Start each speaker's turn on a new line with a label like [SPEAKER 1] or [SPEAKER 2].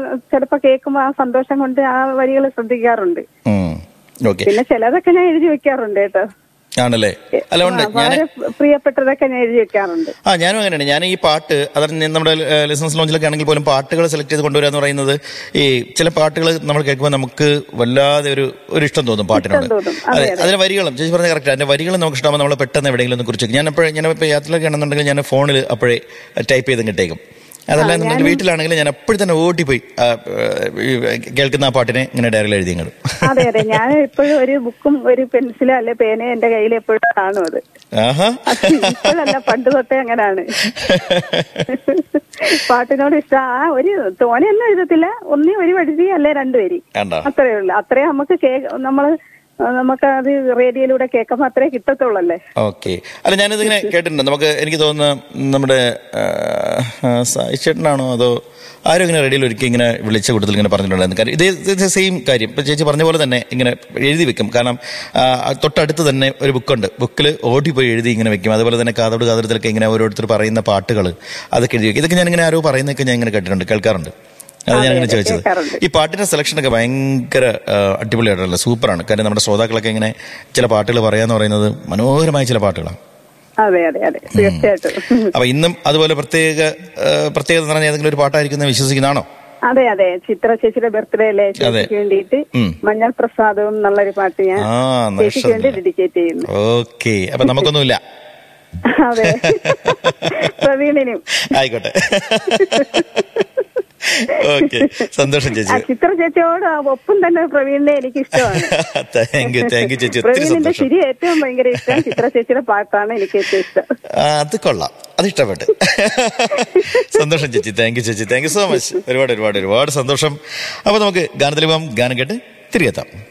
[SPEAKER 1] ചിലപ്പോ കേൾക്കുമ്പോ ആ സന്തോഷം കൊണ്ട് ആ വരികൾ ശ്രദ്ധിക്കാറുണ്ട്
[SPEAKER 2] ഓക്കെ
[SPEAKER 1] പിന്നെ ചിലതൊക്കെ ഞാൻ എഴുതി വെക്കാറുണ്ട് കേട്ടോ
[SPEAKER 2] ആണല്ലേ അല്ല ഉണ്ട്
[SPEAKER 1] ആ,
[SPEAKER 2] ഞാൻ
[SPEAKER 1] വളരെ പ്രിയപ്പെട്ടതൊക്കെ ഞാൻ എഴുതി വെക്കാറുണ്ട്
[SPEAKER 2] ആ ഞാനും അങ്ങനെയാണ് ഞാൻ ഈ പാട്ട് അതാണ് ഞാൻ നമ്മുടെ ലിസൺസ് ലോഞ്ചിലൊക്കെ ആണെങ്കിൽ പോലും പാട്ടുകൾ സെലക്ട് ചെയ്ത് കൊണ്ടുവരിക എന്ന് പറയുന്നത് ഈ ചില പാട്ടുകൾ നമ്മൾ കേൾക്കുമ്പോൾ നമുക്ക് വല്ലാതെ ഒരു ഒരു ഇഷ്ടം തോന്നും പാട്ടിനോട്
[SPEAKER 1] തോന്നും. അതെ,
[SPEAKER 2] അതെ അതിന്റെ വരികളും ചേച്ചി പറഞ്ഞ കറക്റ്റ് അതിന്റെ വരികൾ നമുക്ക് ഇഷ്ടമാകുമ്പോൾ നമ്മൾ പെട്ടെന്ന് എവിടെയെങ്കിലും ഒന്ന് കുറിച്ച് ഞാൻ എപ്പോഴും ഞാൻ ഇപ്പോൾ യാത്രയിലൊക്കെ ആണെന്നുണ്ടെങ്കിൽ ഞാൻ ഫോണിൽ അപ്പോഴേ ടൈപ്പ് ചെയ്ത് കിട്ടേക്കും അതല്ല എന്നുണ്ടെങ്കിൽ വീട്ടിലാണെങ്കിൽ ഞാൻ അപ്പോഴും തന്നെ ഓട്ടിപ്പോയി ആ, ഈ കേൾക്കുന്ന ആ പാട്ടിനെ ഇങ്ങനെ ഡയറിയിൽ എഴുതി ഇങ്ങോട്ട്
[SPEAKER 1] അതെ അതെ ഞാൻ എപ്പോഴും ഒരു ബുക്കും ഒരു പെൻസിലോ അല്ലെ പേനയോ എന്റെ കയ്യിൽ എപ്പോഴും കാണും അത്
[SPEAKER 2] ആഹാ
[SPEAKER 1] അത് ഇപ്പോഴല്ല പണ്ട് തൊട്ടേ അങ്ങനെയാണ് പാട്ടിനോട് ഇഷ്ടം ആ ഒരു തോനെയൊന്നും എഴുതത്തില്ല ഒന്നി ഒരു വരി അല്ലെ രണ്ടു വരി
[SPEAKER 2] കണ്ടോ
[SPEAKER 1] അത്രേ ഉള്ളു അത്രേ നമുക്ക് കേ- നമ്മള് നമുക്ക് അത് റേഡിയോയിലൂടെ കേൾക്കുമ്പോ അത്രേ കിട്ടത്തുള്ളല്ലേ
[SPEAKER 2] ഓക്കെ അല്ല ഞാനിതിങ്ങനെ കേട്ടിട്ടുണ്ട് നമുക്ക് എനിക്ക് തോന്നുന്നു നമ്മുടെ സായി ചേട്ടനാണോ അതോ ആരും ഇങ്ങനെ റേഡിയോയിൽ ഒരിക്കൽ ഇങ്ങനെ വിളിച്ച കൂട്ടത്തിൽ ഇങ്ങനെ പറഞ്ഞിട്ടുണ്ടായിരുന്നു കാര്യം ഇത് ഇത് സെയിം കാര്യം ഇപ്പൊ ചേച്ചി പറഞ്ഞ പോലെ തന്നെ ഇങ്ങനെ എഴുതി വെക്കും കാരണം ആ, തൊട്ടടുത്ത് തന്നെ ഒരു ബുക്കുണ്ട് ബുക്കിൽ ഓടിപ്പോയി എഴുതി ഇങ്ങനെ വെക്കും അതുപോലെ തന്നെ കാതോട് കാതോടത്തിലൊക്കെ ഇങ്ങനെ ഓരോരുത്തർ പറയുന്ന പാട്ടുകൾ അതൊക്കെ എഴുതി വെക്കും ഇതൊക്കെ ഞാൻ ഇങ്ങനെ ആരോ പറയുന്നതൊക്കെ ഞാൻ ഇങ്ങനെ കേട്ടിട്ടുണ്ട് കേൾക്കാറുണ്ട് അത് ഞാൻ ഇങ്ങനെ ചോദിച്ചത്
[SPEAKER 1] കേൾക്കാറുണ്ട്.
[SPEAKER 2] ഈ പാട്ടിന്റെ സെലക്ഷൻ ഒക്കെ ഭയങ്കര ആ, അടിപൊളിയായിട്ടുള്ള സൂപ്പറാണ് കാര്യം നമ്മുടെ ശ്രോതാക്കളൊക്കെ ഇങ്ങനെ ചില പാട്ടുകൾ പറയാന്ന് പറയുന്നത് മനോഹരമായ ചില പാട്ടുകളാണ്
[SPEAKER 1] അതെ അതെ അതെ തീർച്ചയായിട്ടും
[SPEAKER 2] അപ്പൊ ഇന്നും അതുപോലെ പ്രത്യേക ആ, പ്രത്യേകത എന്ന് പറഞ്ഞാൽ ഏതെങ്കിലും ഒരു പാട്ടായിരിക്കും എന്ന് വിശ്വസിക്കുന്നതാണോ
[SPEAKER 1] അതെ അതെ ചിത്ര ചേച്ചിയുടെ ബർത്ത്ഡേ അല്ലേ ചേച്ചിക്ക് വേണ്ടിയിട്ട്
[SPEAKER 2] ഉം.
[SPEAKER 1] മഞ്ഞൾ പ്രസാദവും എന്നുള്ളൊരു പാട്ട് ഞാൻ
[SPEAKER 2] ആ
[SPEAKER 1] ചേച്ചിക്ക് വേണ്ടി ഡെഡിക്കേറ്റ് ചെയ്യുന്നു
[SPEAKER 2] ഓക്കെ അപ്പൊ നമുക്കൊന്നുമില്ല
[SPEAKER 1] അതെ പ്രവീണിനും
[SPEAKER 2] ആയിക്കോട്ടെ ഓക്കെ സന്തോഷം
[SPEAKER 1] ആ
[SPEAKER 2] ചേച്ചി
[SPEAKER 1] ചിത്ര ചേച്ചിയോട് ആ ഒപ്പം തന്നെ പ്രവീണിനെ എനിക്ക് ഇഷ്ടമാണ്
[SPEAKER 2] താങ്ക് യു താങ്ക് യു ചേച്ചി ഒത്തിരി
[SPEAKER 1] പ്രവീണിന്റെ
[SPEAKER 2] സന്തോഷം
[SPEAKER 1] ചിരി ഏറ്റവും ഭയങ്കര ഇഷ്ടം ചിത്ര ചേച്ചിയുടെ പാട്ടാണ് എനിക്ക് ഏറ്റവും ഇഷ്ടം
[SPEAKER 2] ആ, അത് കൊള്ളാം അത് ഇഷ്ടപ്പെട്ട് സന്തോഷം ചേച്ചി താങ്ക് യു ചേച്ചി താങ്ക് യു സോ മച്ച് ഒരുപാട് ഒരുപാട് ഒരുപാട് സന്തോഷം അപ്പൊ നമുക്ക് ഗാനത്തിൽ പോകാം ഗാനം കേട്ട് തിരികെത്താം